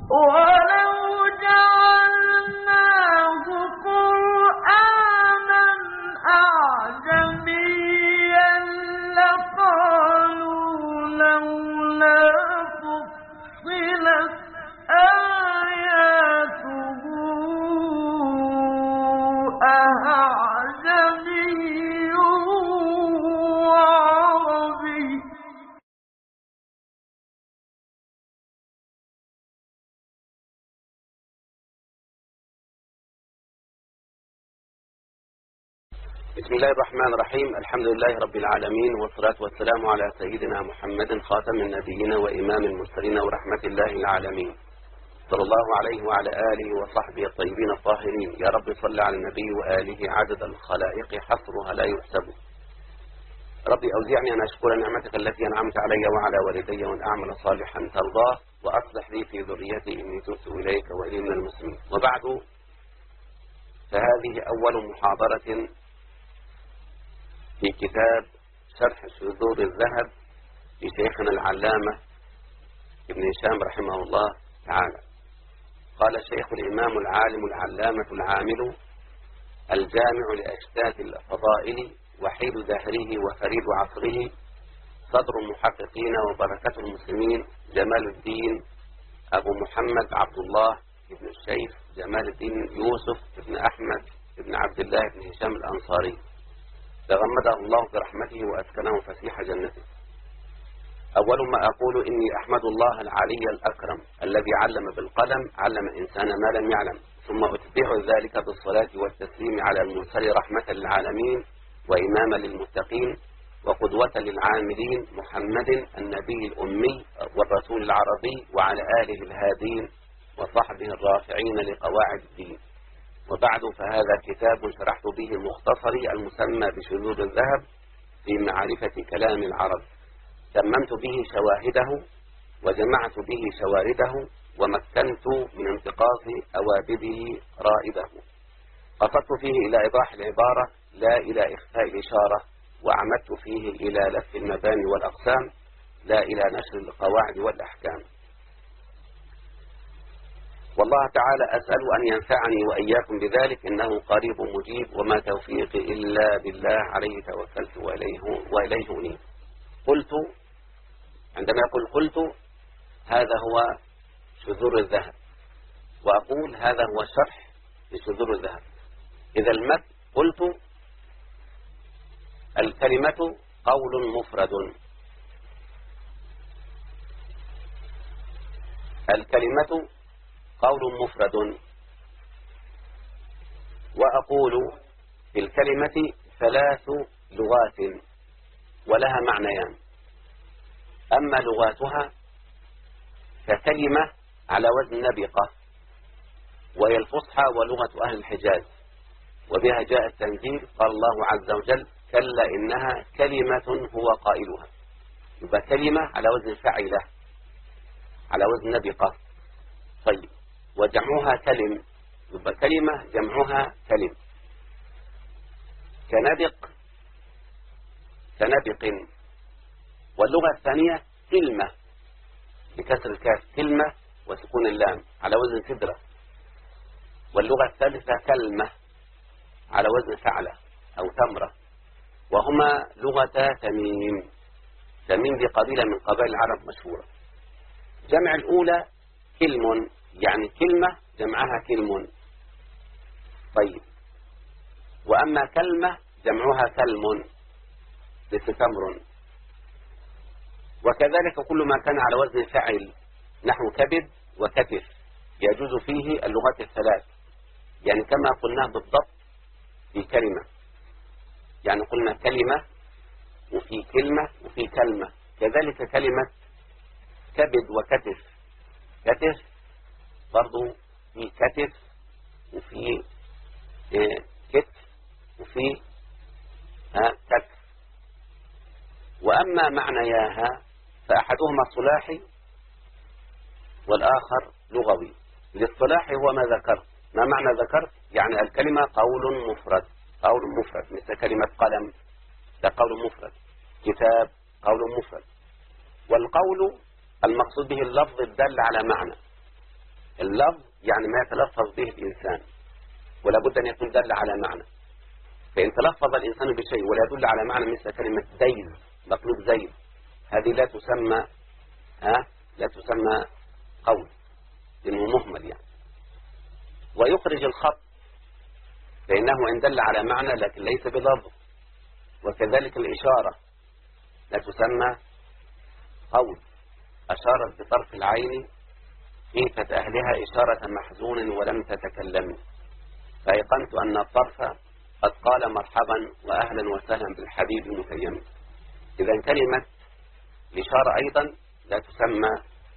بسم الله الرحمن الرحيم الحمد لله رب العالمين والصلاة والسلام على سيدنا محمد خاتم النبيين وإمام المرسلين ورحمة الله العالمين صلى الله عليه وعلى آله وصحبه الطيبين الطاهرين يا رب صل على النبي وآله عدد الخلائق حصرها لا يحسب ربي أوزعني أن أشكر نعمتك التي أنعمت علي وعلى والدي وأن أعمل صالحا ترضاه وأصلح لي في ذريتي إني تبت إليك وإلي من المسلمين وبعد فهذه أول محاضرة في كتاب شرح شذور الذهب لشيخنا العلامة ابن هشام رحمه الله تعالى قال الشيخ الإمام العالم العلامة العامل الجامع لأشتات الفضائل وحيد دهره وفريد عصره صدر المحققين وبركة المسلمين جمال الدين أبو محمد عبد الله بن الشيخ جمال الدين يوسف بن أحمد بن عبد الله بن هشام الأنصاري تغمده الله برحمته وأسكنه فسيح جنته أول ما أقول إني أحمد الله العلي الأكرم الذي علم بالقلم علم إنسان ما لم يعلم ثم أتبع ذلك بالصلاة والتسليم على المرسل رحمة للعالمين وإماما للمتقين وقدوة للعاملين محمد النبي الأمي والرسول العربي وعلى آله الهادين وصحبه الرافعين لقواعد الدين وبعد فهذا كتاب شرحت به مختصري المسمى بشذوذ الذهب في معرفة كلام العرب تممت به شواهده وجمعت به شوارده ومكنت من انتقاص أوابده رائده قصدت فيه إلى إيضاح العبارة لا إلى إخفاء الإشارة وعمدت فيه إلى لف المباني والأقسام لا إلى نشر القواعد والأحكام والله تعالى أسأل أن ينفعني وإياكم بذلك إنه قريب مجيب وما توفيقي إلا بالله عليه توكلت وإليه, وإليه أنيب قلت عندما يقول قلت هذا هو شذور الذهب وأقول هذا هو شرح لشذور الذهب إذا المد قلت الكلمة قول مفرد الكلمة قول مفرد وأقول في الكلمة ثلاث لغات ولها معنيان أما لغاتها ككلمة على وزن نبقة وهي الفصحى ولغة أهل الحجاز وبها جاء التنزيل قال الله عز وجل كلا إنها كلمة هو قائلها يبقى كلمة على وزن فعلة على وزن نبقة طيب وجمعها كلم يبقى كلمة جمعها كلم كندق كندق واللغة الثانية كلمة بكسر الكاف كلمة وسكون اللام على وزن سدرة واللغة الثالثة كلمة على وزن فعلة أو تمرة وهما لغة تميم تميم دي قبيلة من قبائل العرب مشهورة جمع الأولى كلم يعني كلمة جمعها كلم طيب وأما كلمة جمعها كلم تمر وكذلك كل ما كان على وزن فعل نحو كبد وكتف يجوز فيه اللغات الثلاث يعني كما قلناه بالضبط في كلمة يعني قلنا كلمة وفي كلمة وفي كلمة كذلك كلمة كبد وكتف كتف برضو في كتف وفي كتف وفي كتف وأما معنياها فأحدهما صلاحي والآخر لغوي الاصطلاحي هو ما ذكرت ما معنى ذكرت يعني الكلمة قول مفرد قول مفرد مثل كلمة قلم ده قول مفرد كتاب قول مفرد والقول المقصود به اللفظ الدل على معنى اللفظ يعني ما يتلفظ به الإنسان ولا بد أن يكون دل على معنى فإن تلفظ الإنسان بشيء ولا يدل على معنى مثل كلمة زيد مطلوب زيد هذه لا تسمى ها لا تسمى قول لأنه مهمل يعني ويخرج الخط فإنه إن دل على معنى لكن ليس بلفظ وكذلك الإشارة لا تسمى قول أشارت بطرف العين خيفة أهلها إشارة محزون ولم تتكلم فأيقنت أن الطرف قد قال مرحبا وأهلا وسهلا بالحبيب المتيم إذا كلمة الإشارة أيضا لا تسمى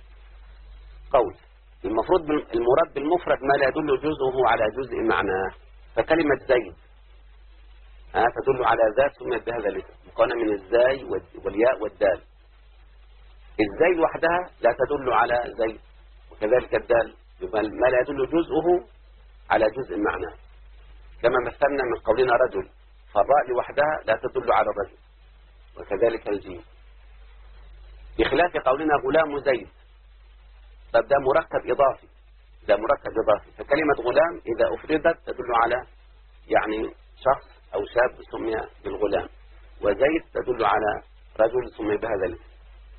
قول المفروض المراد بالمفرد ما لا يدل جزءه على جزء معناه فكلمة زيد تدل على ذات سميت بهذا الاسم مكونة من الزاي والياء والدال الزاي وحدها لا تدل على زيد وكذلك الدال ما لا يدل جزءه على جزء معناه كما مثلنا من قولنا رجل فالراء لوحدها لا تدل على الرجل وكذلك الجيم بخلاف قولنا غلام زيد طب ده مركب إضافي ده مركب إضافي فكلمة غلام إذا أفردت تدل على يعني شخص أو شاب سمي بالغلام وزيد تدل على رجل سمي بهذا الاسم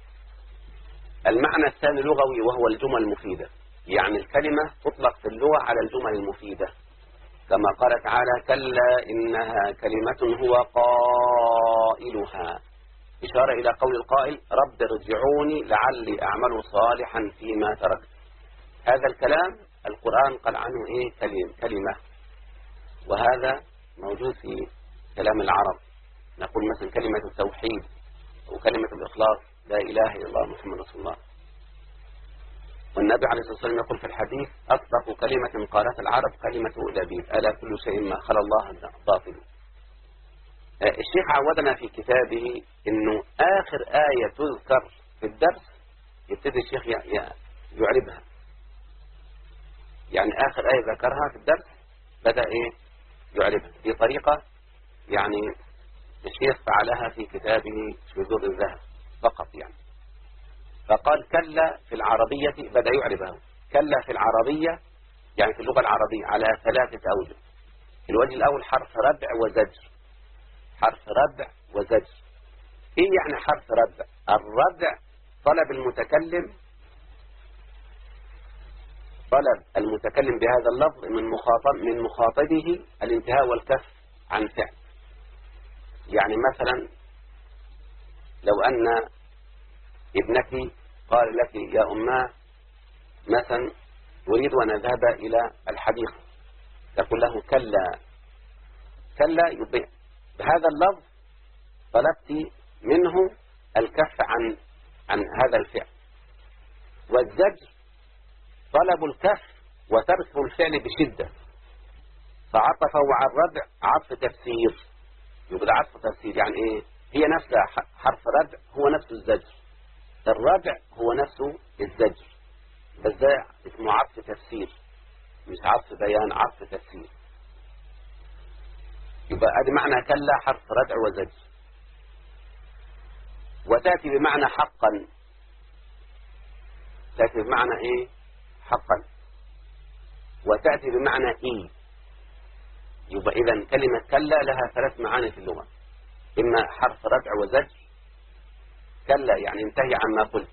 المعنى الثاني لغوي وهو الجمل المفيدة يعني الكلمة تطلق في اللغة على الجمل المفيدة كما قال تعالى كلا إنها كلمة هو قائلها إشارة إلى قول القائل رب ارجعوني لعلي أعمل صالحا فيما تركت هذا الكلام القرآن قال عنه إيه كلمة, كلمة وهذا موجود في كلام العرب نقول مثلا كلمة التوحيد وكلمة الإخلاص لا إله إلا الله محمد رسول الله والنبي عليه الصلاة والسلام يقول في الحديث أصدق كلمة قالت العرب كلمة لبيب ألا كل شيء ما خلى الله باطل آه، الشيخ عودنا في كتابه أنه آخر آية تذكر في الدرس يبتدي الشيخ يعربها يعني آخر آية ذكرها في الدرس بدأ إيه يعربها دي طريقة يعني الشيخ فعلها في كتابه شذوذ الذهب فقط يعني فقال كلا في العربية بدأ يعربها كلا في العربية يعني في اللغة العربية على ثلاثة أوجه الوجه الأول حرف ربع وزجر حرف ربع وزجر إيه يعني حرف ربع الربع طلب المتكلم طلب المتكلم بهذا اللفظ من مخاطب من مخاطبه الانتهاء والكف عن فعل يعني مثلا لو أن ابنك قال لك يا أماه مثلا أريد أن أذهب إلى الحديقة تقول له كلا كلا يضيع بهذا اللفظ طلبت منه الكف عن عن هذا الفعل والزجر طلب الكف وترك الفعل بشدة فعطفه على الردع عطف تفسير يبقى عطف تفسير يعني ايه هي نفسها حرف ردع هو نفس الزجر الردع هو نفسه الزجر بس ده اسمه عطف تفسير مش عطف بيان عطف تفسير يبقى ادي معنى كلا حرف ردع وزجر وتأتي بمعنى حقا تأتي بمعنى ايه حقا وتأتي بمعنى إي يبقى إذا كلمة كلا لها ثلاث معاني في اللغة إما حرف ردع وزج كلا يعني انتهي عما قلت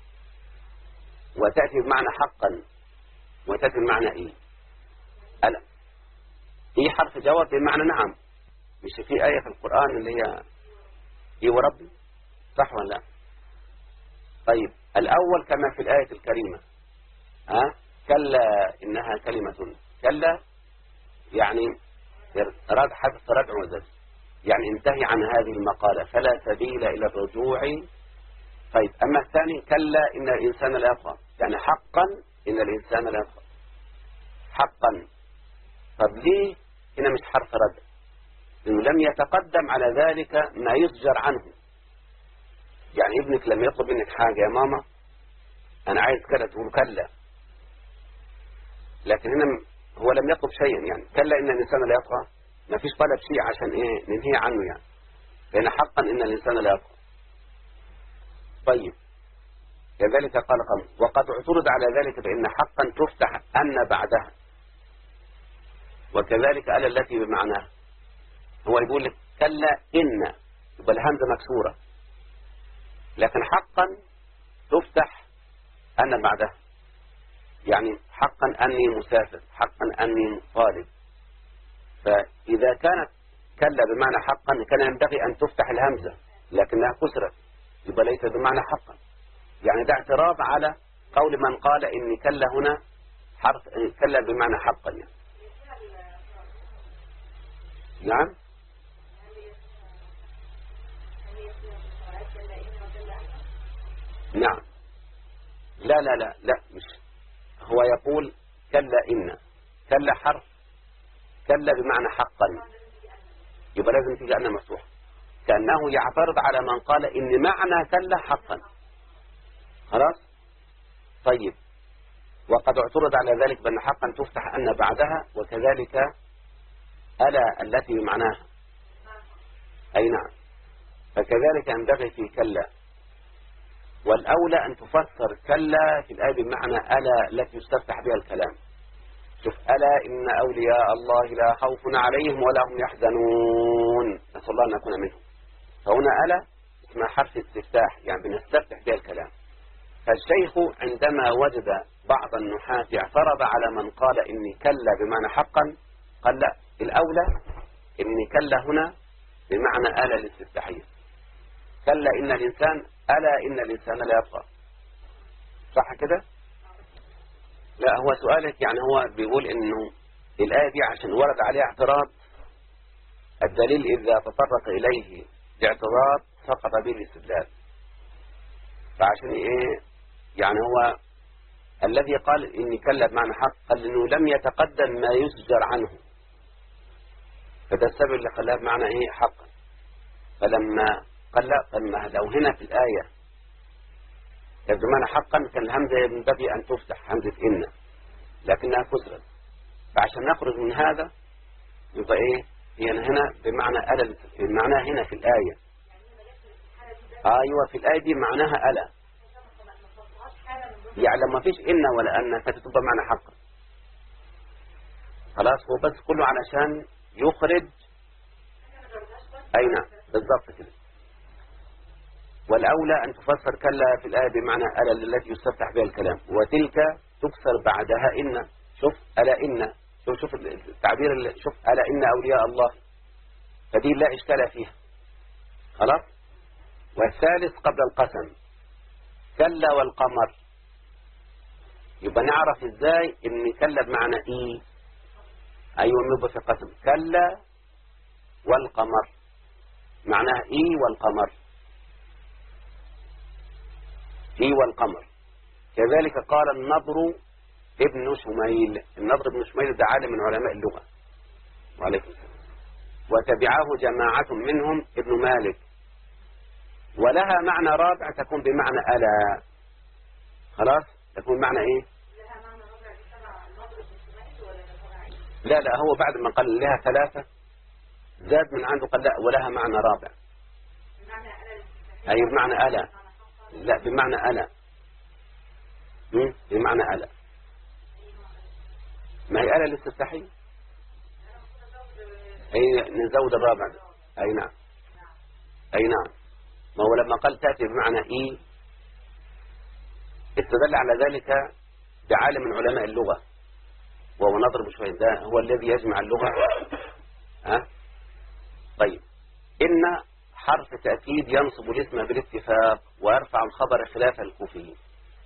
وتأتي بمعنى حقا وتأتي بمعنى إيه ألا إيه حرف جواب بمعنى نعم مش في آية في القرآن اللي هي إيه وربي صح ولا لا طيب الأول كما في الآية الكريمة ها كلا إنها كلمة كلا يعني رد حدث ردع وزج يعني انتهي عن هذه المقالة فلا سبيل إلى الرجوع طيب أما الثاني كلا إن الإنسان لا يطغى يعني حقا إن الإنسان لا يطغى حقا طب ليه هنا مش حرف رد إنه لم يتقدم على ذلك ما يصجر عنه يعني ابنك لما يطلب منك حاجة يا ماما أنا عايز كذا تقول كلا لكن هنا هو لم يطلب شيئا يعني كلا إن الإنسان لا يطغى ما فيش طلب شيء عشان إيه ننهي عنه يعني لأن حقا إن الإنسان لا يطغى طيب كذلك قال قوم وقد اعترض على ذلك بأن حقا تفتح أن بعدها وكذلك ألا التي بمعناها هو يقول لك كلا إن يبقى الهمزة مكسورة لكن حقا تفتح أن بعدها يعني حقا أني مسافر حقا أني طالب فإذا كانت كلا بمعنى حقا كان ينبغي أن تفتح الهمزة لكنها كسرت يبقى ليس بمعنى حقا يعني ده اعتراض على قول من قال إن كلا هنا حرف كلا بمعنى حقا يعني. نعم نعم لا لا لا لا مش هو يقول كلا إن كلا حرف كلا بمعنى حقا يبقى لازم تيجي أنها مفتوحة كأنه يعترض على من قال إن معنى كلا حقا خلاص طيب وقد اعترض على ذلك بأن حقا تفتح أن بعدها وكذلك ألا التي بمعناها أي نعم فكذلك ينبغي في كلا والأولى أن تفسر كلا في الآية بمعنى ألا التي يستفتح بها الكلام شوف ألا إن أولياء الله لا خوف عليهم ولا هم يحزنون نسأل الله أن نكون منهم فهنا ألا اسمها حرف استفتاح يعني بنستفتح بها الكلام فالشيخ عندما وجد بعض النحاة اعترض على من قال إني كلا بمعنى حقا قال لا الأولى إني كلا هنا بمعنى ألا الاستفتاحية كلا إن الإنسان ألا إن الإنسان لا يبقى صح كده لا هو سؤالك يعني هو بيقول إنه الآية دي عشان ورد عليها اعتراض الدليل إذا تطرق إليه باعتراض سقط به الاستدلال فعشان إيه يعني هو الذي قال إني كلا بمعنى حق قال إنه لم يتقدم ما يسجر عنه فده السبب اللي خلاه بمعنى إيه حقا فلما قال لا لما لو هنا في الآية بمعنى حقا كان الهمزة ينبغي أن تفتح همزة إن لكنها كسرت فعشان نخرج من هذا يبقى إيه هي هنا بمعنى ألا معناها هنا في الآية أيوة في الآية دي معناها ألا يعني لما فيش إن ولا أن فتبقى معنى حقا خلاص هو بس كله علشان يخرج أي نعم بالضبط كده والأولى أن تفسر كلا في الآية بمعنى ألا التي يستفتح بها الكلام وتلك تكسر بعدها إن شوف ألا إن شوف, شوف التعبير اللي شوف ألا إن أولياء الله فدي لا إشكال فيها خلاص والثالث قبل القسم كلا والقمر يبقى نعرف ازاي ان كلا بمعنى ايه ايوه نبقى في قسم كلا والقمر معناها ايه والقمر ايه والقمر كذلك قال النضر ابن شميل النضر ابن شميل ده عالم من علماء اللغة وعليكم السلام وتبعه جماعة منهم ابن مالك ولها معنى رابع تكون بمعنى ألا خلاص تكون معنى ايه لا لا هو بعد ما قال لها ثلاثة زاد من عنده قال لا ولها معنى رابع أي بمعنى ألا لا بمعنى ألا بمعنى ألا ما هي ألا الاستفتاحية أي نزود الرابع أي نعم أي نعم ما هو لما قال تأتي بمعنى إيه استدل على ذلك بعالم من علماء اللغة وهو نضرب شوية ده هو الذي يجمع اللغة ها طيب إن حرف تأكيد ينصب الاسم بالاتفاق ويرفع الخبر خلاف الكوفيين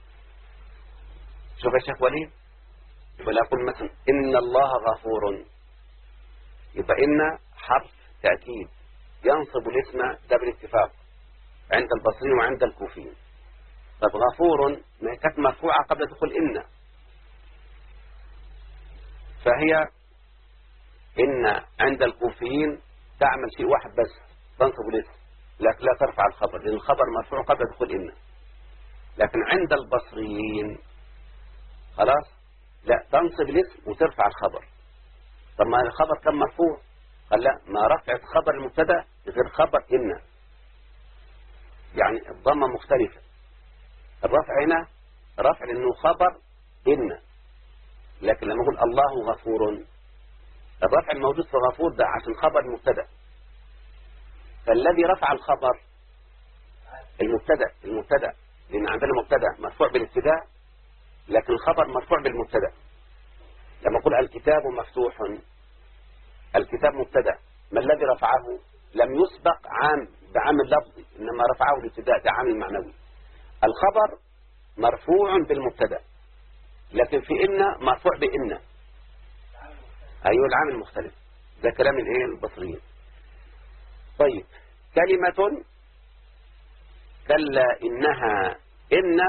شوف يا شيخ وليد ولا أقول مثلا إن الله غفور يبقى إن حرف تأكيد ينصب الاسم ده بالاتفاق عند البصريين وعند الكوفيين طب غفور ما كانت مرفوعة قبل دخول إن فهي إن عند الكوفيين تعمل شيء واحد بس تنصب الاسم لكن لا ترفع الخبر لأن الخبر مرفوع قبل دخول إن لكن عند البصريين خلاص لا تنصب الاسم وترفع الخبر طب ما الخبر كان مرفوع قال لا ما رفعت خبر المبتدا غير خبر إن يعني الضمة مختلفة الرفع هنا رفع لأنه خبر إن لكن لما أقول الله غفور الرفع الموجود في غفور ده عشان خبر المبتدا فالذي رفع الخبر المبتدا المبتدا لأن عندنا مبتدا مرفوع بالابتداء لكن الخبر مرفوع بالمبتدا لما أقول الكتاب مفتوح الكتاب مبتدا ما الذي رفعه لم يسبق عام بعامل لفظي إنما رفعه الابتداء ده عامل معنوي الخبر مرفوع بالمبتدا لكن في إن مرفوع بإن أيوة العامل مختلف ده كلام الايه البصريين طيب كلمة كلا إنها إن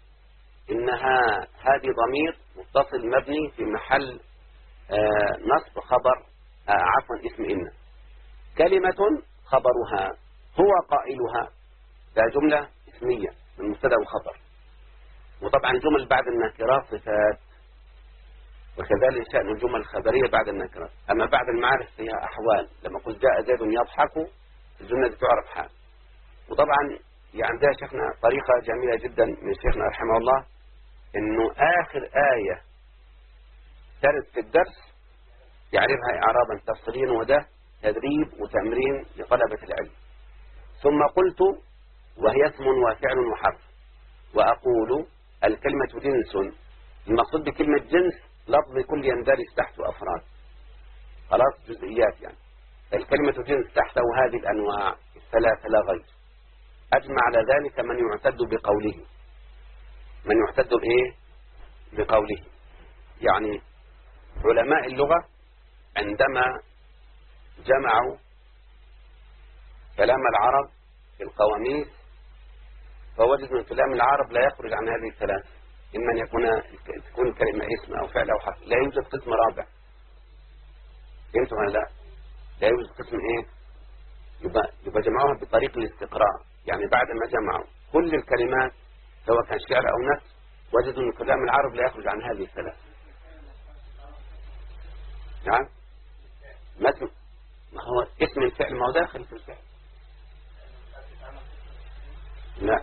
إنها هذه ضمير متصل مبني في محل آه نصب خبر آه عفوا اسم إن كلمة خبرها هو قائلها ده جملة اسمية من مبتدا وخبر وطبعا جمل بعد النكرات صفات وكذلك شأن الجمل الخبرية بعد النكرات أما بعد المعارف فيها أحوال لما قلت جاء زيد يضحك الجملة دي تعرف حال وطبعا يعني ده شيخنا طريقة جميلة جدا من شيخنا رحمه الله انه اخر آية ترد في الدرس يعرفها اعرابا تفصيليا وده تدريب وتمرين لطلبة العلم ثم قلت وهي اسم وفعل وحرف وأقول الكلمة جنس المقصود بكلمة جنس لفظ كل يندرج تحته أفراد خلاص جزئيات يعني الكلمة جنس تحته هذه الأنواع الثلاثة لا غير أجمع على ذلك من يعتد بقوله من يعتد بإيه بقوله يعني علماء اللغة عندما جمعوا كلام العرب في القواميس فوجد من كلام العرب لا يخرج عن هذه الثلاث إما أن يكون تكون كلمة اسم أو فعل أو حرف لا يوجد قسم رابع فهمتم ولا لا لا يوجد قسم إيه يبقى, يبقى جمعوها بطريق الاستقراء يعني بعد ما جمعوا كل الكلمات سواء كان شعر أو نثر وجدوا أن كلام العرب لا يخرج عن هذه الثلاث نعم مثل ما هو اسم الفعل ما هو داخل في الفعل لا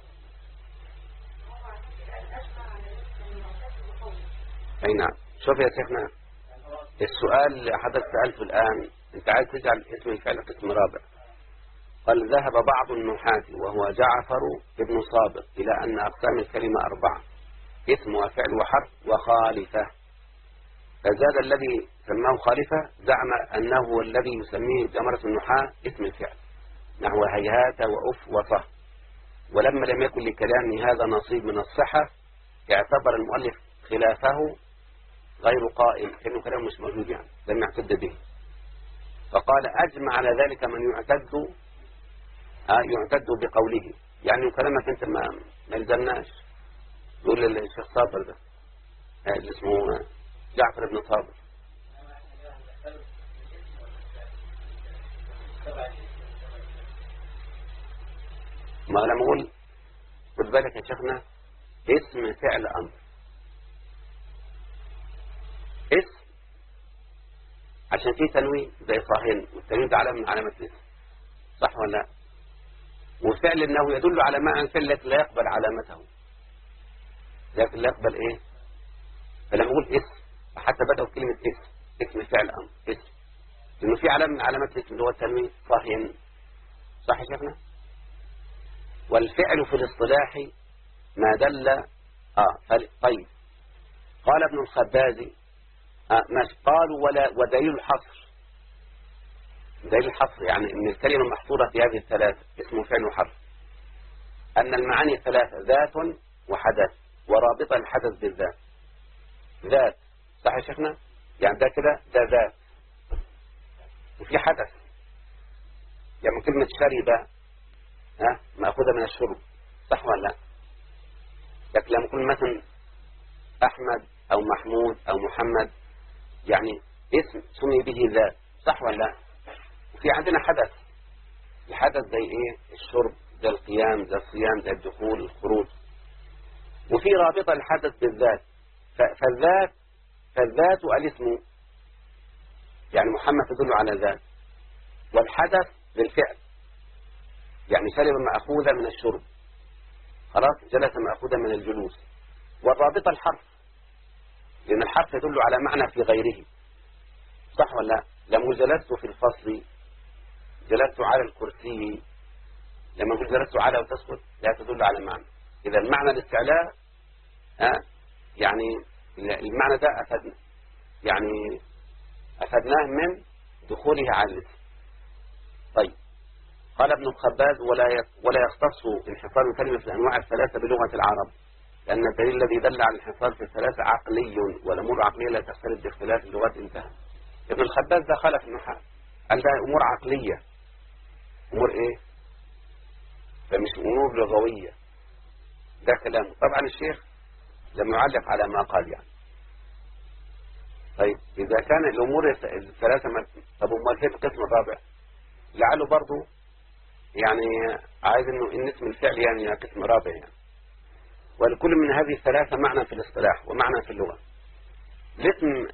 اي نعم شوف يا شيخنا السؤال اللي حضرتك سألته الآن انت عايز تجعل اسم الفعل قسم رابع قال ذهب بعض النحاة وهو جعفر بن صابر إلى أن أقسام الكلمة أربعة اسم وفعل وحرف وخالفة فزاد الذي سماه خالفة زعم أنه هو الذي يسميه جمرة النحاة اسم الفعل نحو هيهات وأف وصه ولما لم يكن لكلام هذا نصيب من الصحة اعتبر المؤلف خلافه غير قائم كأنه كلام مش موجود يعني لم يعتد به فقال أجمع على ذلك من يعتد آه يعتد بقوله يعني كلامك انت ما ما يلزمناش يقول الشيخ صابر ده آه اللي اسمه جعفر بن صابر ما لما اقول خد بالك يا شيخنا اسم فعل امر اسم عشان فيه تنوين زي صاهن والتنوين ده علامه من علامات الاسم صح ولا لا وفعل انه يدل على معنى الفعل لكن لا يقبل علامته لكن لا يقبل ايه فلما اقول اسم حتى بدأوا كلمة اسم اسم فعل امر اسم لانه في علامة من علامات الاسم اللي هو التنوين صاهن صح يا شيخنا والفعل في الاصطلاح ما دل اه طيب قال ابن الخبازي آه ماشي قالوا ولا ودليل الحصر دليل الحصر يعني ان الكلمة محصورة في هذه الثلاثة اسم فعل وحرف ان المعاني الثلاثة ذات وحدث ورابطة الحدث بالذات ذات صح يا شيخنا يعني ده كده ده ذات وفي حدث يعني كلمة شرب ها مأخوذة من الشرب صح ولا لا لكن لما يكون مثلا أحمد أو محمود أو محمد يعني اسم سمي به ذات صح ولا لا وفي عندنا حدث الحدث زي ايه الشرب زي القيام زي الصيام زي الدخول الخروج وفي رابطة الحدث بالذات فالذات فالذات الاسم يعني محمد تدل على ذات والحدث بالفعل يعني شرب مأخوذة من الشرب خلاص جلس مأخوذا من الجلوس والرابطة الحرف لأن الحرف يدل على معنى في غيره صح ولا لا لما جلست في الفصل جلست على الكرسي لما قلت جلست على وتسكت لا تدل على معنى إذا المعنى الاستعلاء ها يعني المعنى ده أفدنا يعني أفدناه من دخوله على الاسم طيب قال ابن الخباز ولا ولا يختص انحصار الكلمة في الأنواع الثلاثة بلغة العرب لأن الدليل الذي دل على الانحصار في الثلاثة عقلي والأمور العقلية لا تختلف باختلاف اللغات انتهى ابن الخباز ده خالف النحاة قال ده أمور عقلية أمور إيه فمش أمور لغوية ده كلامه طبعا الشيخ لم يعلق على ما قال يعني طيب إذا كان الأمور الثلاثة طب أمال كيف القسم الرابع لعله برضه يعني عايز انه ان اسم الفعل يعني قسم رابع يعني ولكل من هذه الثلاثة معنى في الاصطلاح ومعنى في اللغة الاسم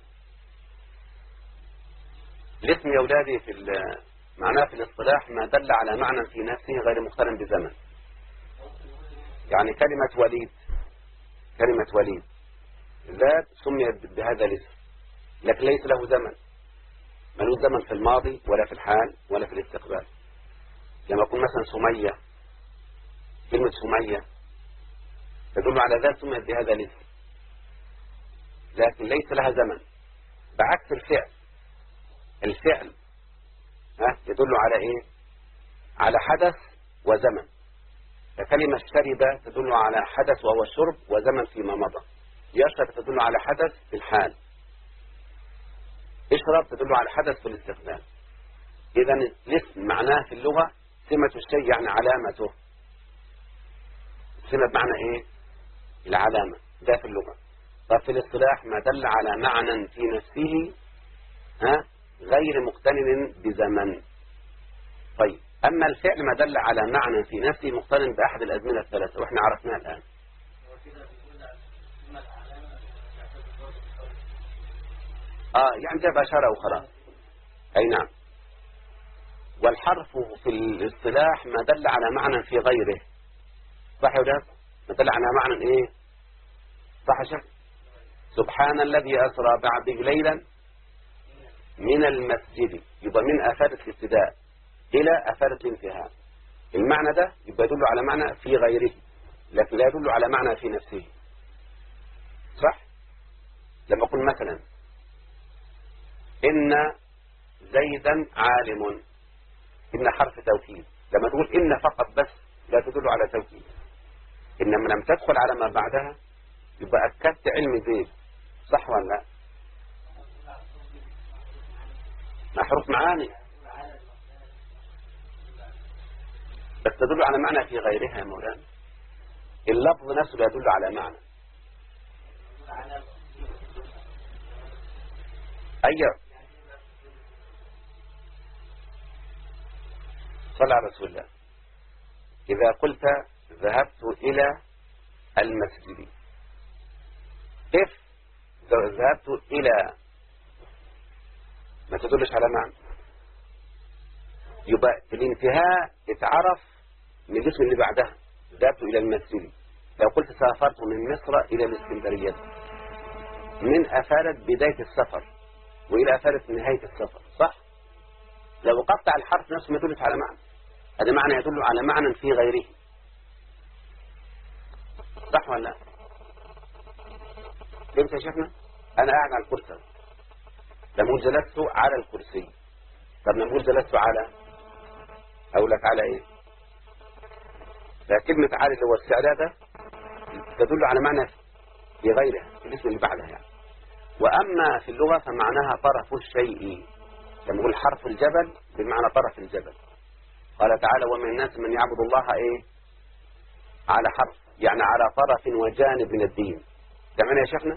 الاسم يا أولادي في معناه في الاصطلاح ما دل على معنى في نفسه غير مقترن بزمن يعني كلمة وليد كلمة وليد ذات سميت بهذا الاسم لكن ليس له زمن ملوش زمن في الماضي ولا في الحال ولا في الاستقبال لما يكون مثلا سمية كلمة سمية تدل على ذات سميت بهذا الاسم لكن ليس لها زمن بعكس الفعل الفعل ها يدل على ايه على حدث وزمن فكلمة شرب تدل على حدث وهو الشرب وزمن فيما مضى يشرب تدل على حدث في الحال اشرب تدل على حدث في الاستخدام إذا الاسم معناه في اللغة سمة الشيء يعني علامته سمة بمعنى إيه العلامة ده في اللغة طب في الاصطلاح ما دل على معنى في نفسه ها غير مقترن بزمن طيب أما الفعل ما دل على معنى في نفسه مقترن بأحد الأزمنة الثلاثة وإحنا عرفناها الآن آه يعني جاب أشارة وخلاص أي نعم والحرف في الاصطلاح ما دل على معنى في غيره صح يا ولاد ما دل على معنى ايه صح شك سبحان الذي أسرى بعبده ليلا من المسجد يبقى من أفادة الابتداء إلى أفادة الانتهاء المعنى ده يبقى يدل على معنى في غيره لكن لا يدل على معنى في نفسه صح لما أقول مثلا إن زيدا عالم إن حرف توكيد لما تقول إن فقط بس لا تدل على توكيد إنما لم تدخل على ما بعدها يبقى أكدت علم زيد صح ولا لا مع حروف معاني بس تدل على معنى في غيرها يا مولانا اللفظ نفسه لا يدل على معنى أيوة صلى على رسول الله إذا قلت ذهبت إلى المسجد كيف ذهبت إلى ما تدلش على معنى يبقى الانتهاء اتعرف من الاسم اللي بعدها ذهبت إلى المسجد لو قلت سافرت من مصر إلى الإسكندرية من أفادت بداية السفر وإلى أفادت نهاية السفر صح؟ لو قطع الحرف نفسه ما يدلش على معنى هذا معنى يدل على معنى في غيره صح ولا لا فهمت يا شيخنا انا قاعد على الكرسي لما جلست على الكرسي طب لما جلست على اقول لك على ايه فكلمة على اللي هو السعلاء ده تدل على معنى في غيره في الاسم اللي بعدها يعني وأما في اللغة فمعناها طرف الشيء لما نقول حرف الجبل بمعنى طرف الجبل قال تعالى ومن الناس من يعبد الله ايه على حرف يعني على طرف وجانب من الدين سمعنا يا شيخنا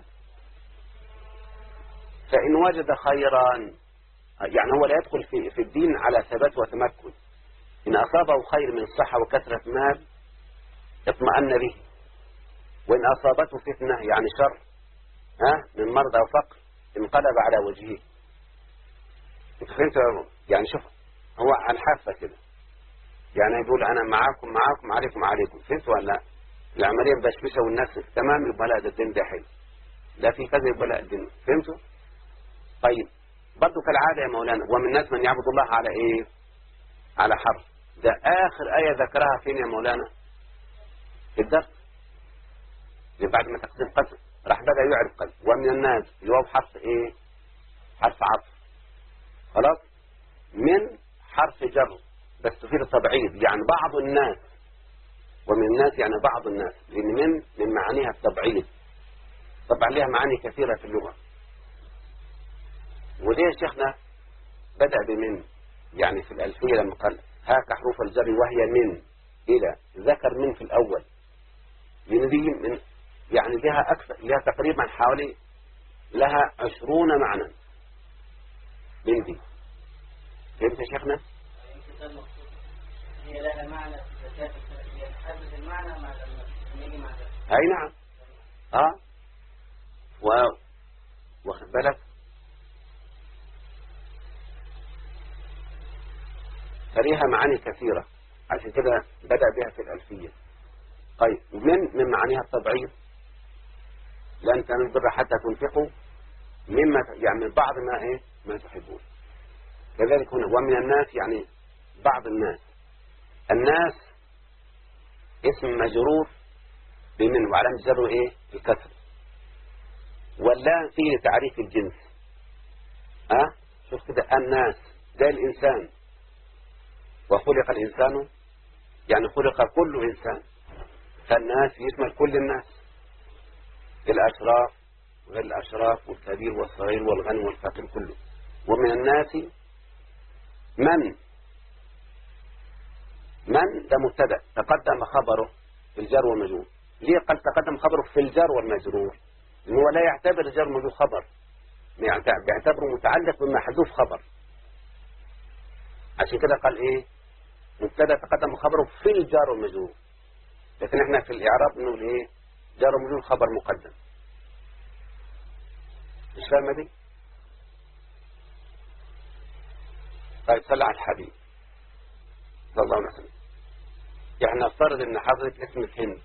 فإن وجد خيرا يعني هو لا يدخل في, في الدين على ثبات وتمكن إن أصابه خير من صحة وكثرة مال اطمأن به وإن أصابته فتنة يعني شر ها من مرضى وفقر انقلب على وجهه فهمت يعني شوف هو عن حافة كده يعني يقول أنا معاكم معاكم عليكم عليكم فهمت ولا لا العملية مبشبشة والناس تمام يبقى لا ده الدين ده حلو لا في كذا يبقى لا الدين فهمتوا؟ طيب برضه كالعادة يا مولانا ومن الناس من يعبد الله على ايه؟ على حرف ده آخر آية ذكرها فين يا مولانا؟ في الدرس بعد ما تقسيم قسم راح بدأ يعرف قلب ومن الناس الواو حرف ايه؟ حرف عطف خلاص؟ من حرف جر بس تفيد التبعيض يعني بعض الناس ومن الناس يعني بعض الناس لأن من من معانيها التبعيض طبعا لها معاني كثيرة في اللغة وليه شيخنا بدأ بمن يعني في الألفية لما قال هاك حروف الجر وهي من إلى ذكر من في الأول لأن دي من يعني لها أكثر لها تقريبا حوالي لها عشرون معنى من دي فهمت يا شيخنا؟ هي لها معنى في زكاة هي تحدد المعنى مع لما يجي مع أي نعم اه و واخد بالك فليها معاني كثيرة عشان كده بدأ بها في الألفية طيب من من معانيها الطبيعية لن تنالوا البر حتى تنفقوا مما يعني من بعض ما ايه ما تحبون كذلك هنا ومن الناس يعني بعض الناس الناس اسم مجرور بمن وعلامة جره ايه الكسر واللام فيه لتعريف الجنس ها أه؟ شوف كده الناس ده الإنسان وخلق الإنسان يعني خلق كل إنسان فالناس يشمل كل الناس الأشراف غير الأشراف والكبير والصغير والغني والفقير كله ومن الناس من من ده مبتدا تقدم خبره في الجار والمجرور ليه قال تقدم خبره في الجار والمجرور إن هو لا يعتبر الجار والمجرور خبر بيعتبره متعلق بمحذوف خبر عشان كده قال ايه مبتدا تقدم خبره في الجار والمجرور لكن احنا في الاعراب نقول ايه جار ومجرور خبر مقدم مش فاهمه دي طيب صلى على الحبيب صلى الله عليه وسلم يعني نفترض ان حضرتك اسمك هند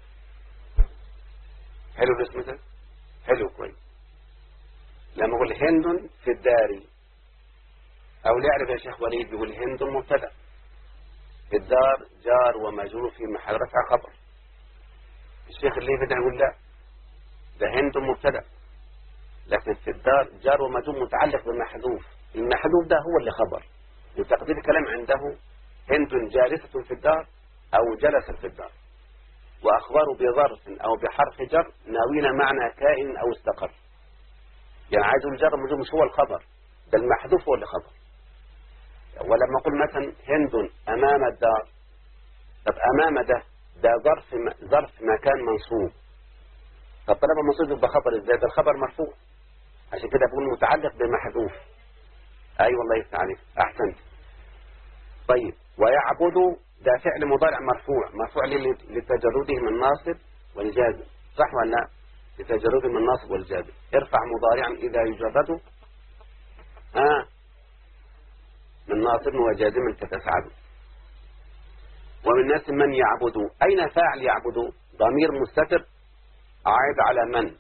حلو الاسم ده حلو كويس لما اقول هند في الدار او اللي يعرف يا شيخ وليد يقول هند مبتدا في الدار جار ومجرور في محل رفع خبر الشيخ اللي بدأ يقول لا ده هند مبتدا لكن في الدار جار ومجرور متعلق بالمحذوف المحذوف ده هو اللي خبر وتقدير الكلام عنده هند جالسة في الدار أو جلست في الدار وأخبروا بظرف أو بحرف جر ناوين معنى كائن أو استقر يعني عايز الجر مجرور مش هو الخبر ده المحذوف هو اللي خبر ولما أقول مثلا هند أمام الدار طب أمام ده ده ظرف ظرف مكان منصوب طب طالما منصوب يبقى خبر ازاي ده الخبر مرفوع عشان كده بقول متعلق بمحذوف اي أيوة والله يفتح عليك احسنت طيب ويعبد ده فعل مضارع مرفوع مرفوع لتجرده من ناصب والجازم صح ولا لا لتجرده من ناصب والجازم ارفع مضارعا إذا يجرده آه من ناصب وجازم تتسعد ومن الناس من يعبد أين فاعل يعبد ضمير مستتر عائد على من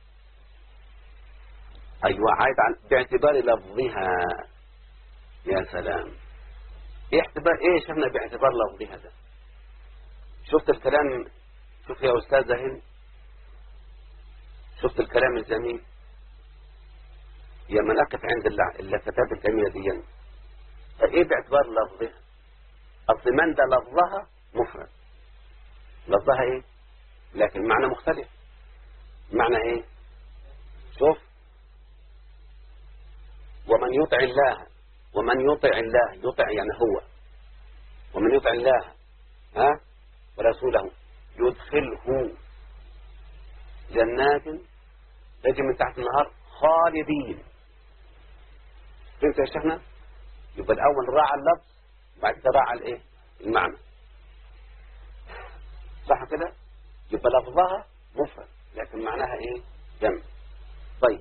أيوة عائد على باعتبار لفظها يا سلام ايه اعتبار ايه شفنا باعتبار لفظها ده شفت الكلام شوف يا أستاذة هند شفت الكلام الجميل يا من أقف عند اللفتات الجميلة دي فإيه باعتبار لفظها أصل من ده لفظها مفرد لفظها إيه لكن معنى مختلف معنى إيه شوف ومن يطع الله ومن يطع الله يطع يعني هو ومن يطع الله ها ورسوله يدخله جنات تجي من تحت النهار خالدين فهمت يا شيخنا يبقى الأول راعى اللفظ بعد كده راعى الايه المعنى صح كده يبقى لفظها مفرد لكن معناها ايه جمع طيب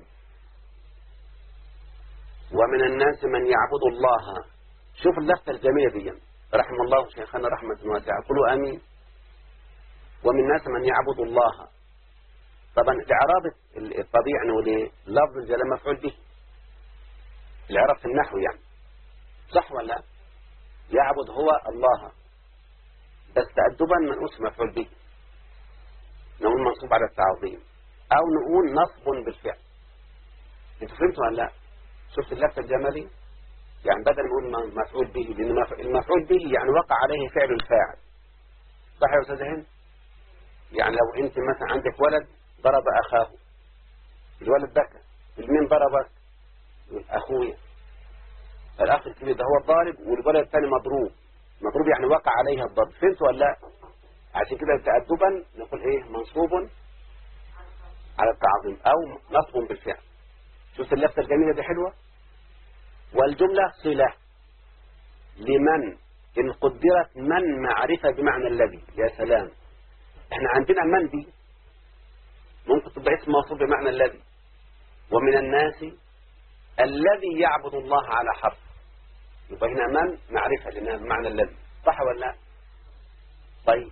ومن الناس من يعبد الله شوف اللفظة الجميلة دي رحم الله شيخنا رحمة واسعة قولوا آمين ومن الناس من يعبد الله طبعا الإعراب الطبيعي نقول إيه لفظ الجلال مفعول به الإعراب في النحو يعني صح ولا لا يعبد هو الله بس تأدبا من اسم مفعول به نقول منصوب على التعظيم أو نقول نصب بالفعل انتوا فهمتوا ولا لا شفت اللفة الجمالي يعني بدل نقول مفعول به لأن المفعول به يعني وقع عليه فعل الفاعل صح يا أستاذ هند يعني لو أنت مثلا عندك ولد ضرب أخاه الولد بكى المين ضربك أخويا الأخ الكبير ده هو الضارب والولد الثاني مضروب مضروب يعني وقع عليها الضرب فهمت ولا لا عشان كده تأدبا نقول ايه منصوب على التعظيم او نصب بالفعل شوف اللفتة الجميلة دي حلوة والجملة صلة لمن إن قدرت من معرفة بمعنى الذي يا سلام احنا عندنا من دي ممكن تبقى اسم موصول بمعنى الذي ومن الناس الذي يعبد الله على حرف يبقى هنا من معرفة لأنها بمعنى الذي صح ولا لا طيب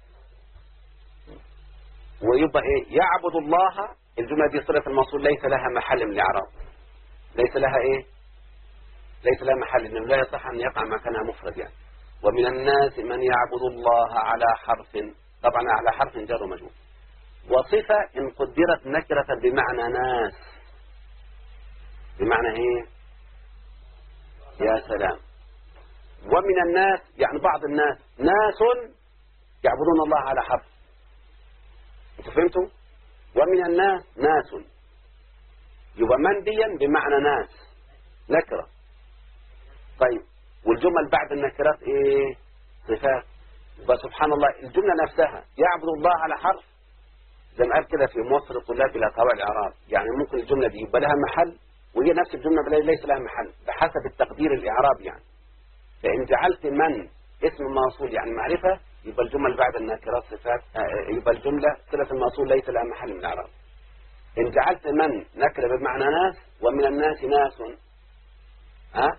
ويبقى ايه يعبد الله الجملة دي صلة الموصول ليس لها محل من الإعراب ليس لها ايه ليس لها محل لأنه لا يصح أن يقع مكانها مفرد يعني ومن الناس من يعبد الله على حرف طبعا على حرف جر ومجرور وصفة إن قدرت نكرة بمعنى ناس بمعنى ايه يا سلام ومن الناس يعني بعض الناس ناس يعبدون الله على حرف انتوا فهمتوا ومن الناس ناس يبقى منديا بمعنى ناس نكرة طيب والجمل بعد النكرات ايه صفات يبقى سبحان الله الجملة نفسها يعبد الله على حرف زي ما قال كده في موصل الطلاب إلى قواعد الإعراب يعني ممكن الجملة دي يبقى لها محل وهي نفس الجملة ليس لها محل بحسب التقدير الإعراب يعني فإن جعلت من اسم موصول يعني معرفة يبقى الجمل بعد النكرات صفات يبقى الجملة صلة الموصول ليس لها محل من الإعراب إن جعلت من نكرة بمعنى ناس ومن الناس ناس ها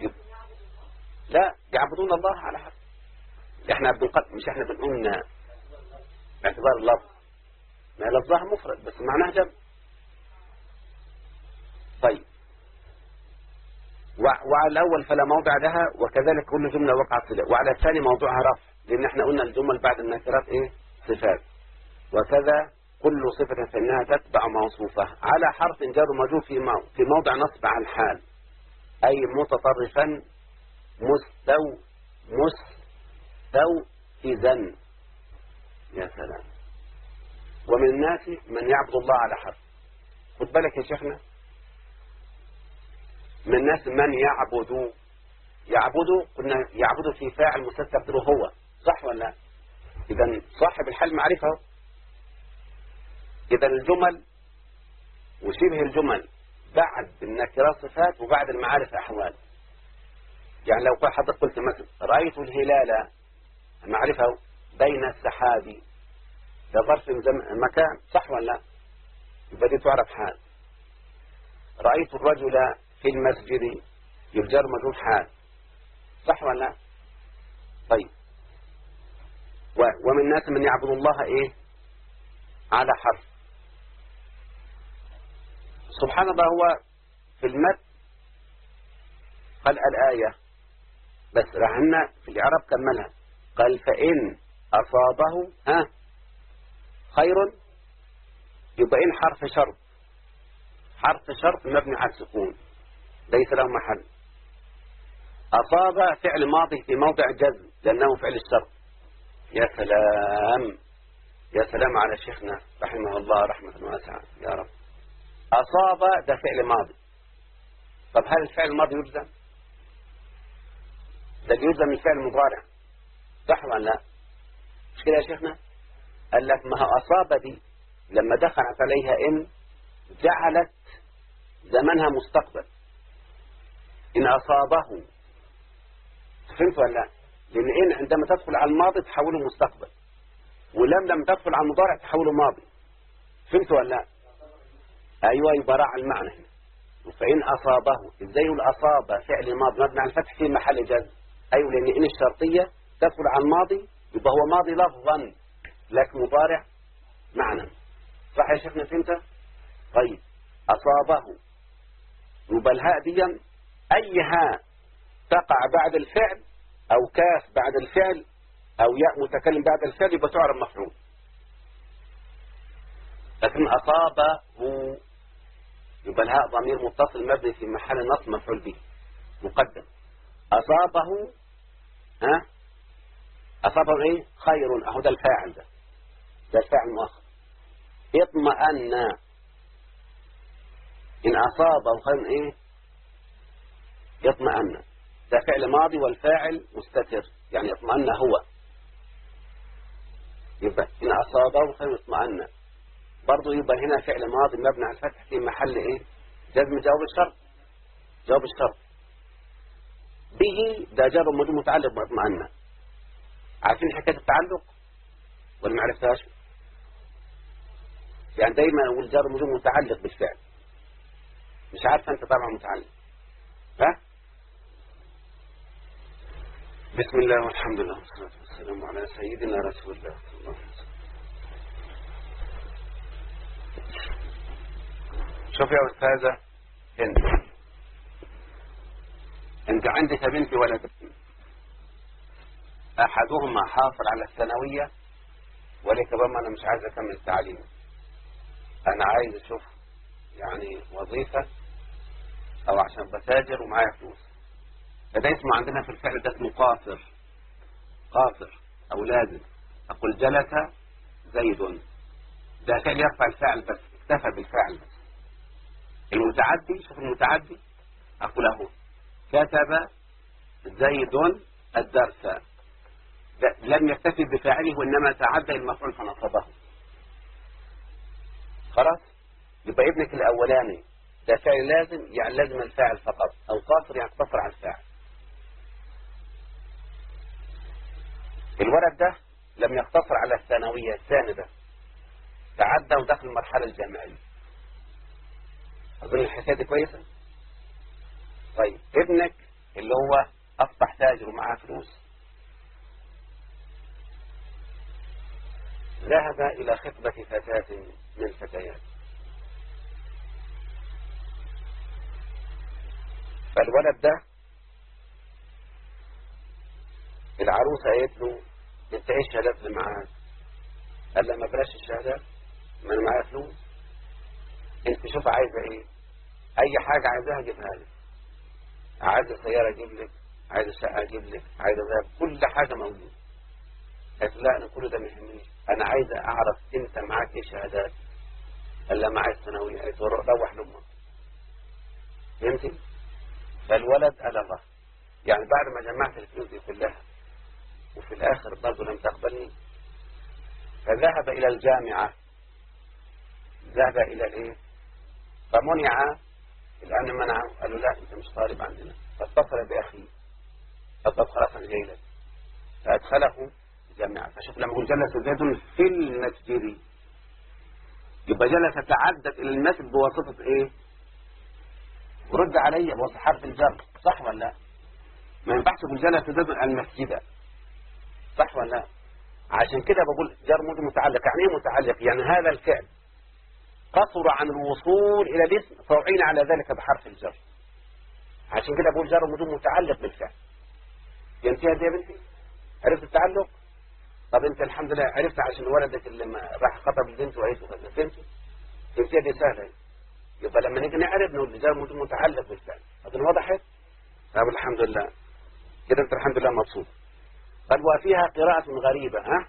لا يعبدون الله على حق احنا بنقدم مش احنا بنقول باعتبار اللفظ ما لفظها مفرد بس معناها جمع طيب وعلى الأول فلا موضع لها وكذلك كل جملة وقعت صلة وعلى الثاني موضوعها رفع لأن احنا قلنا الجمل بعد النكرات ايه صفات وكذا كل صفة فإنها تتبع موصوفة على حرف جر مجرور في في موضع نصب على الحال أي متطرفا مستو مستوفزا يا سلام ومن الناس من يعبد الله على حرف خد بالك يا شيخنا من الناس من يعبد يعبد قلنا يعبد في فاعل مستتر هو صح ولا لا اذا صاحب الحال معرفه اذا الجمل وشبه الجمل بعد النكرات صفات وبعد المعارف احوال يعني لو حضرتك قلت مثلا رايت الهلال معرفه بين السحاب ده ظرف مكان صح ولا لا يبقى دي تعرف حال رأيت الرجل في المسجد يبجر مجهول حال صح ولا لا طيب ومن الناس من يعبد الله ايه على حرف سبحان الله هو في المت قال الآية بس رهنا في الإعراب كملها قال فإن أصابه ها خير يبقى إن حرف شرط حرف شرط مبني على السكون ليس له محل أصاب فعل ماضي في موضع جزم لأنه فعل الشرط يا سلام يا سلام على شيخنا رحمه الله رحمة واسعة يا رب أصاب ده فعل ماضي طب هل الفعل الماضي يجزم ده يجزم الفعل المضارع صح ولا لا مش كده يا شيخنا قال لك ما أصاب دي لما دخلت عليها إن جعلت زمنها مستقبل إن أصابه فهمت ولا لا لأن إن عندما تدخل على الماضي تحوله مستقبل ولم لم تدخل على المضارع تحوله ماضي فهمت ولا لا أيوة يبقى راعى المعنى هنا فإن أصابه إزاي يقول أصاب فعل ماضي مبني على الفتح في محل جزم أيوة لأن إن الشرطية تدخل على الماضي يبقى هو ماضي لفظا لكن مضارع معنى صح يا شيخنا فهمت طيب أصابه يبقى الهاء دي أي هاء تقع بعد الفعل أو كاف بعد الفعل أو ياء متكلم بعد الفعل يبقى تعرف مفعول لكن أصابه يبقى الهاء ضمير متصل مبني في محل نصب مفعول به مقدم أصابه ها أصابه إيه خير أهو ده الفاعل ده ده الفاعل المؤخر اطمأن إن أصابه خير إيه يطمأن ده فعل ماضي والفاعل مستتر يعني يطمأن هو يبقى إن أصابه خير يطمأن برضه يبقى هنا فعل ماضي مبني على الفتح في محل إيه جزم جواب الشرط جواب الشرط به ده جار مجرور متعلق باطمأن عارفين حكاية التعلق ولا ما عرفتهاش يعني دايما اقول جار مجرور متعلق بالفعل مش عارف انت طبعا متعلق ها بسم الله والحمد لله والصلاة والسلام على سيدنا رسول الله صلى الله عليه وسلم شوف يا أستاذة انت انت عندك بنت ولد احدهما حاصل على الثانوية ولك بما انا مش عايز اكمل تعليم انا عايز اشوف يعني وظيفة او عشان بتاجر ومعايا فلوس فده اسمه عندنا في الفعل ده اسمه قاصر قاصر او لازم اقول جلس زيد ده فعل يرفع الفاعل بس اكتفى بالفعل بس المتعدي شوف المتعدي اقول اهو كتب زيد الدرس لم يكتفي بفاعله وإنما تعدى المفعول فنصبه خلاص يبقى ابنك الأولاني ده فعل لازم يعني لازم الفاعل فقط أو قاصر يعني اقتصر على الفاعل الولد ده لم يقتصر على الثانوية الساندة تعدى ودخل المرحلة الجامعية أظن الحكاية دي كويسة طيب ابنك اللي هو أصبح تاجر ومعاه فلوس ذهب إلى خطبة فتاة من الفتيات فالولد ده العروسة قالت له انت ايه الشهادات اللي معاك قال لها ما بلاش الشهادات ما انا معايا فلوس انت شوف عايزة ايه اي حاجة عايزاها اجيبها لك عايزة سيارة اجيب لك عايزة شقة اجيب لك عايزة ذهب كل حاجة موجودة قالت لا انا كل ده ما يهمنيش انا عايز اعرف انت معاك ايه شهادات قال لا معايا الثانويه قالت له روح لامك فهمتي فالولد قال الله يعني بعد ما جمعت الفلوس دي كلها وفي الاخر برضه لم تقبلني فذهب الى الجامعه ذهب الى الايه فمنع الان منعه قالوا لا انت مش طالب عندنا فاتصل باخيه فقد خلاص انا جاي لك فادخله جامعة فشوف لما يقول جلس زيد في المسجد يبقى جلس تعدت إلى المسجد بواسطة إيه ورد علي بواسطة حرف الجر صح ولا لا ما ينفعش تقول جلس زيد المسجد صح ولا لا عشان كده بقول جر مد متعلق يعني ايه متعلق يعني هذا الفعل قصر عن الوصول إلى الاسم فأعين على ذلك بحرف الجر عشان كده بقول جر مد متعلق بالفعل ينتهي دي يا بنتي عرفت التعلق طب انت الحمد لله عرفت عشان ولدك اللي راح خطب البنت وعيد وكذا فهمت فهمتيها دي سهله يبقى لما نيجي نعرف نقول ده متعلق بالفعل اظن وضحت طب الحمد لله كده انت الحمد لله مبسوط قال وفيها قراءة غريبة ها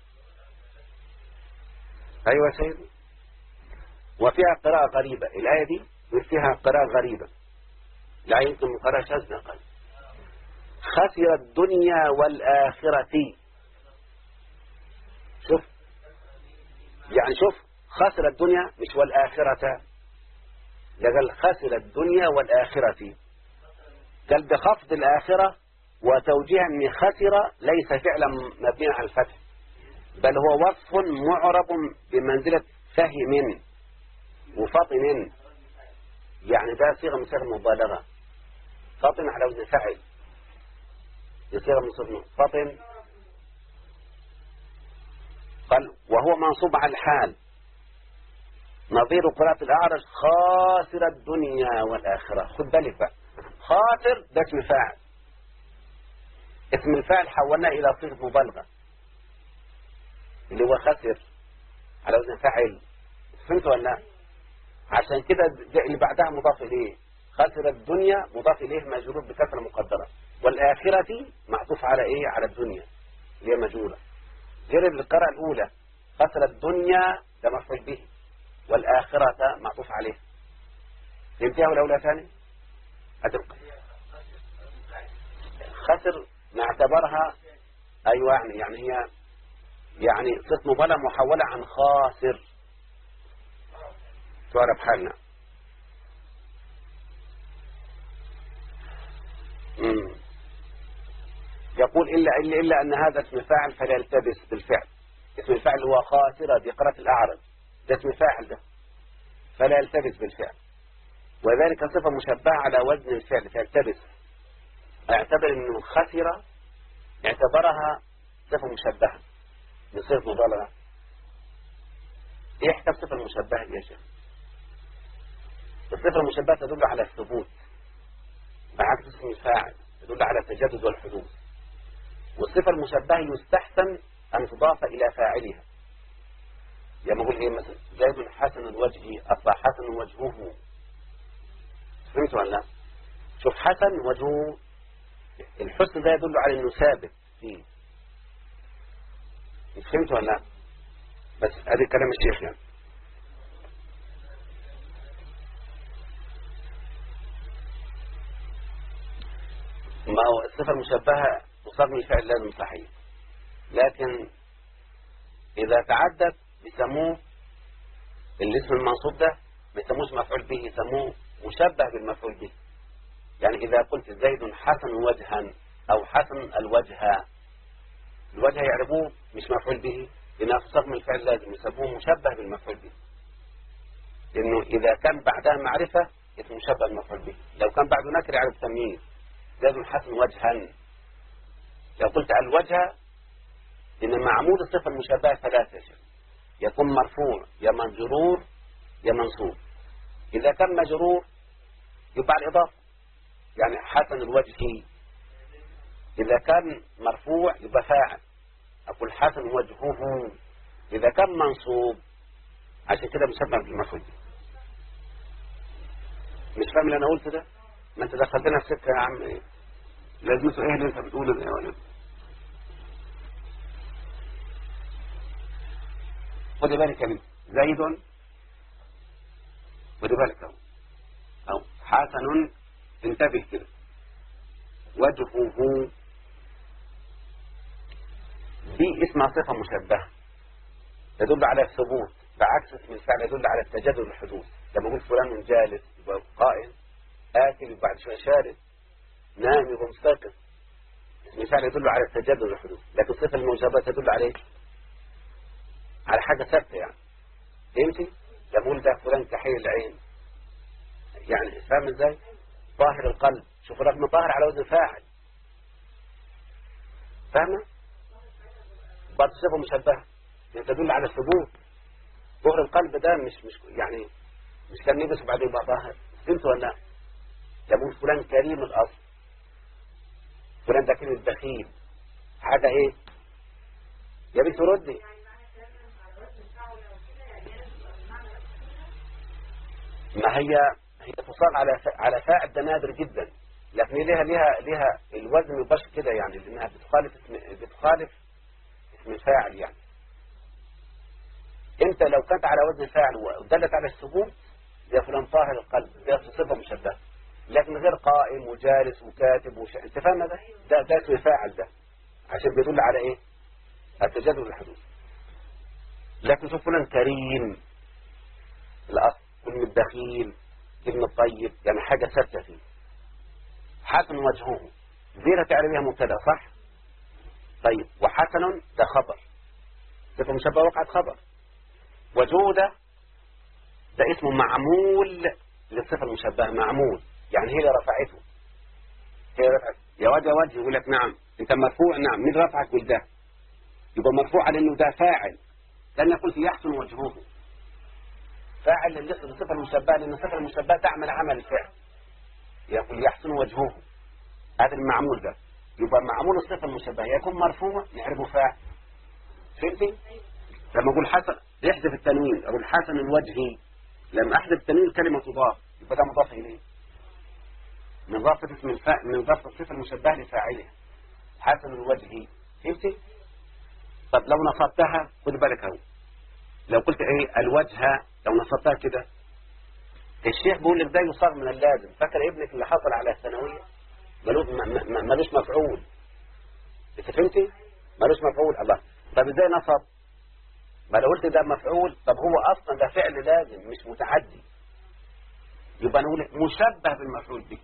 ايوه يا سيدي وفيها قراءة غريبة الآية دي فيها قراءة غريبة لا يمكن قراءة شاذة قال خسر الدنيا والآخرة شوف يعني شوف خسر الدنيا مش والآخرة قال خسر الدنيا والآخرة قال بخفض الآخرة وتوجيها من خسر ليس فعلا مبنيا على الفتح بل هو وصف معرب بمنزلة فهم وفطن يعني ده صيغة من صيغ المبالغة فطن على وزن فعل صيغة من صيغ فطن قال وهو منصوب على الحال نظير قراءة الأعرج خاسر الدنيا والآخرة خد بالك بقى خاسر ده اسم فاعل اسم الفاعل حولناه إلى صيغة مبالغة اللي هو خسر على وزن فاعل فهمت ولا لا؟ عشان كده اللي بعدها مضاف إليه خسر الدنيا مضاف إليه مجرور بكسرة مقدرة والآخرة معطوف على إيه على الدنيا اللي هي مجرورة غير القراءة الأولى خسر الدنيا ده مفعول به والآخرة معطوف عليه فهمتها ولا أولى ثاني أدرك خسر نعتبرها أيوة يعني يعني هي يعني صفة مبالغة محولة عن خاسر تعرف حالنا مم. يقول إلا, إلا, إلا أن هذا اسم فاعل فلا يلتبس بالفعل اسم الفاعل هو خاسرة بقراءة الأعرج ده اسم فاعل ده فلا يلتبس بالفعل وذلك صفة مشبهة على وزن الفعل فيلتبس اعتبر انه خسر اعتبرها صفة مشبهة بصيغة مبالغة ايه حساب صفة المشبهة دي يا شيخ الصفة المشبهة تدل على الثبوت بعكس اسم الفاعل تدل على التجدد والحدوث والصفة المشبهة يستحسن أن تضاف إلى فاعلها يعني أقول إيه مثلا زيد حسن الوجه أصبح حسن وجهه فهمت ولا لا شوف حسن وجهه الحسن ده يدل على انه ثابت فيه فهمت ولا لا بس هذه كلام الشيخ يعني ما هو الصفة المشبهة مصاب من الفعل لازم صحيح لكن إذا تعدت بيسموه الاسم المنصوب ده ما يسموش مفعول به يسموه مشبه بالمفعول به يعني إذا قلت زيد حسن وجها أو حسن الوجه الوجه يعرفوه مش مفعول به لأنه صيغ من الفعل لازم يسموه مشبه بالمفعول به لأنه إذا كان بعدها معرفة اسمه مشبه بالمفعول به لو كان بعده نكر يعرف تمييز زيد حسن وجها لو قلت الوجه لأن معمول الصفة المشبهة ثلاثة شيء يكون مرفوع يا مجرور يا منصوب إذا كان مجرور يبقى على الإضافة يعني حسن الوجه إذا كان مرفوع يبقى فاعل أقول حسن وجهه إذا كان منصوب عشان كده مسمى بالمفعول مش فاهم اللي أنا قلت ده ما أنت دخلتنا في سكة يا عم إيه لازمته إيه اللي أنت بتقوله ده يا ولد خدي بالك يا بنت زيد خدي بالك اهو أو حسن انتبه كده وجهه دي اسمها صفة مشبهة تدل على الثبوت بعكس اسم الفعل يدل على التجدد والحدوث لما اقول فلان جالس يبقى قائم آكل يبقى بعد شوية شارب نام يبقى مستيقظ اسم الفعل يدل على التجدد والحدوث لكن الصفة المشبهة تدل على ايه؟ على حاجة ثابتة يعني فهمتي؟ لما اقول ده فلان كحيل العين يعني فاهم ازاي؟ طاهر القلب شوف رقم طاهر على وزن فاعل فاهمة؟ برضه صفة مشبهة يعني تدل على الثبوت طهر القلب ده مش مش يعني مش كان يلبس وبعدين يبقى طاهر فهمت ولا لا؟ يقول فلان كريم الأصل فلان ده كلمة بخيل حاجة ايه؟ يا بنت ردي ما هي هي تصال على على فاعل ده نادر جدا لكن لها لها لها الوزن مباش كده يعني لانها بتخالف اسم بتخالف اسم الفاعل يعني انت لو كانت على وزن فاعل ودلت على الثبوت زي فلان طاهر القلب زي صفه مشبهه لكن غير قائم وجالس وكاتب وش... انت فاهم ده ده ده اسم الفاعل ده عشان بيدل على ايه التجدد والحدوث لكن شوف فلان كريم الاصل كلمة دخيل كلمة طيب يعني حاجة ثابتة فيه حسن وجهه زيرة تعرفيها مبتدا صح طيب وحسن ده خبر صفة مشبه وقعت خبر وجودة ده اسمه معمول للصفة المشبهة معمول يعني هي اللي رفعته هي رفعت يا وجه وجه يقول لك نعم انت مرفوع نعم مين رفعك بالده يبقى مرفوع على انه ده فاعل لأن قلت يحسن وجهه فاعل للصفة المشبهة لأن الصفة المشبهة تعمل عمل الفعل يقول يحسن وجهه هذا المعمول ده يبقى معمول الصفة المشبهة يكون مرفوع نعرفه فاعل فهمتي؟ لما أقول حسن يحذف التنوين أقول حسن الوجه لما أحذف التنوين كلمة تضاف يبقى ده مضاف إليه من ضافة اسم الفاعل من ضافة الصفة المشبهة لفاعلها حسن الوجه فهمتي؟ طب لو نصبتها خد بالك اهو لو قلت ايه الوجه لو نصبتها كده الشيخ بيقول لك ده يصار من اللازم فاكر ابنك اللي حصل على الثانويه ملوش م- م- ملوش مفعول انت فهمتي ملوش مفعول الله طب ازاي نصب ما لو قلت ده مفعول طب هو اصلا ده فعل لازم مش متعدي يبقى نقول مشبه بالمفعول به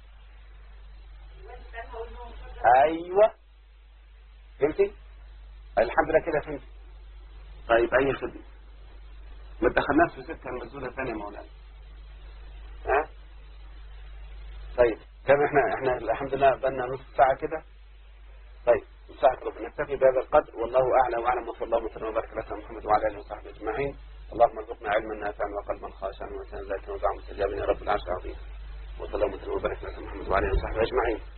ايوه فهمتي الحمد لله كده فهمت طيب اي خدمه ما دخلناش في سكه المسؤوله ثانيه يا مولانا ها طيب كم احنا احنا الحمد لله بقالنا نص ساعه كده طيب ساعة ربنا نكتفي بهذا القدر والله اعلى واعلم وصلى الله وسلم وبارك على سيدنا محمد وعلى اله وصحبه اجمعين اللهم ارزقنا علما نافعا وقلبا خاشعا ولسانا ذاكرا وزعما مستجابا يا رب العرش العظيم وصلى الله وسلم وبارك على سيدنا محمد وعلى اله وصحبه اجمعين